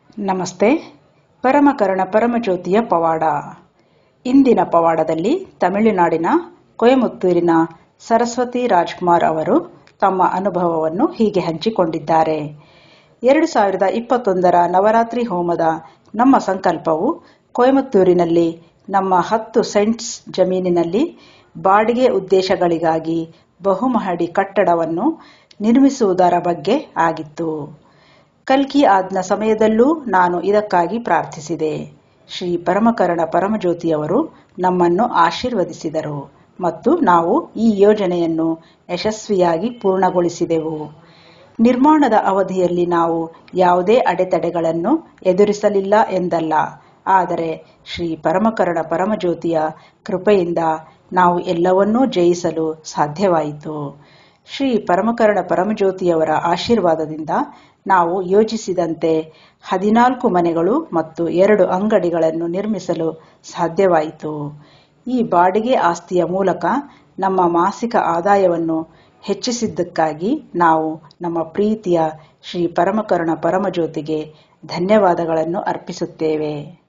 ನಮಸ್ತೆ ಪರಮಕರುಣ ಪರಮಜ್ಯೋತಿಯ ಪವಾಡ ಇಂದಿನ ಪವಾಡದಲ್ಲಿ ತಮಿಳುನಾಡಿನ ಕೊಯಮತ್ತೂರಿನ ಸರಸ್ವತಿ ರಾಜ್ಕುಮಾರ್ ಅವರು ತಮ್ಮ ಅನುಭವವನ್ನು ಹೀಗೆ ಹಂಚಿಕೊಂಡಿದ್ದಾರೆ ಎರಡು ಸಾವಿರದ ಇಪ್ಪತ್ತೊಂದರ ನವರಾತ್ರಿ ಹೋಮದ ನಮ್ಮ ಸಂಕಲ್ಪವು ಕೊಯಮತ್ತೂರಿನಲ್ಲಿ ನಮ್ಮ ಹತ್ತು ಸೆಂಟ್ಸ್ ಜಮೀನಿನಲ್ಲಿ ಬಾಡಿಗೆ ಉದ್ದೇಶಗಳಿಗಾಗಿ ಬಹುಮಹಡಿ ಕಟ್ಟಡವನ್ನು ನಿರ್ಮಿಸುವುದರ ಬಗ್ಗೆ ಆಗಿತ್ತು ಕಲ್ಕಿ ಆಜ್ನ ಸಮಯದಲ್ಲೂ ನಾನು ಇದಕ್ಕಾಗಿ ಪ್ರಾರ್ಥಿಸಿದೆ ಶ್ರೀ ಪರಮಕರಣ ಪರಮಜ್ಯೋತಿಯವರು ನಮ್ಮನ್ನು ಆಶೀರ್ವದಿಸಿದರು ಮತ್ತು ನಾವು ಈ ಯೋಜನೆಯನ್ನು ಯಶಸ್ವಿಯಾಗಿ ಪೂರ್ಣಗೊಳಿಸಿದೆವು ನಿರ್ಮಾಣದ ಅವಧಿಯಲ್ಲಿ ನಾವು ಯಾವುದೇ ಅಡೆತಡೆಗಳನ್ನು ಎದುರಿಸಲಿಲ್ಲ ಎಂದಲ್ಲ ಆದರೆ ಶ್ರೀ ಪರಮಕರಣ ಪರಮಜ್ಯೋತಿಯ ಕೃಪೆಯಿಂದ ನಾವು ಎಲ್ಲವನ್ನೂ ಜಯಿಸಲು ಸಾಧ್ಯವಾಯಿತು ಶ್ರೀ ಪರಮಕರಣ ಪರಮಜ್ಯೋತಿಯವರ ಆಶೀರ್ವಾದದಿಂದ ನಾವು ಯೋಜಿಸಿದಂತೆ ಹದಿನಾಲ್ಕು ಮನೆಗಳು ಮತ್ತು ಎರಡು ಅಂಗಡಿಗಳನ್ನು ನಿರ್ಮಿಸಲು ಸಾಧ್ಯವಾಯಿತು ಈ ಬಾಡಿಗೆ ಆಸ್ತಿಯ ಮೂಲಕ ನಮ್ಮ ಮಾಸಿಕ ಆದಾಯವನ್ನು ಹೆಚ್ಚಿಸಿದ್ದಕ್ಕಾಗಿ ನಾವು ನಮ್ಮ ಪ್ರೀತಿಯ ಶ್ರೀ ಪರಮಕರುಣ ಪರಮಜ್ಯೋತಿಗೆ ಧನ್ಯವಾದಗಳನ್ನು ಅರ್ಪಿಸುತ್ತೇವೆ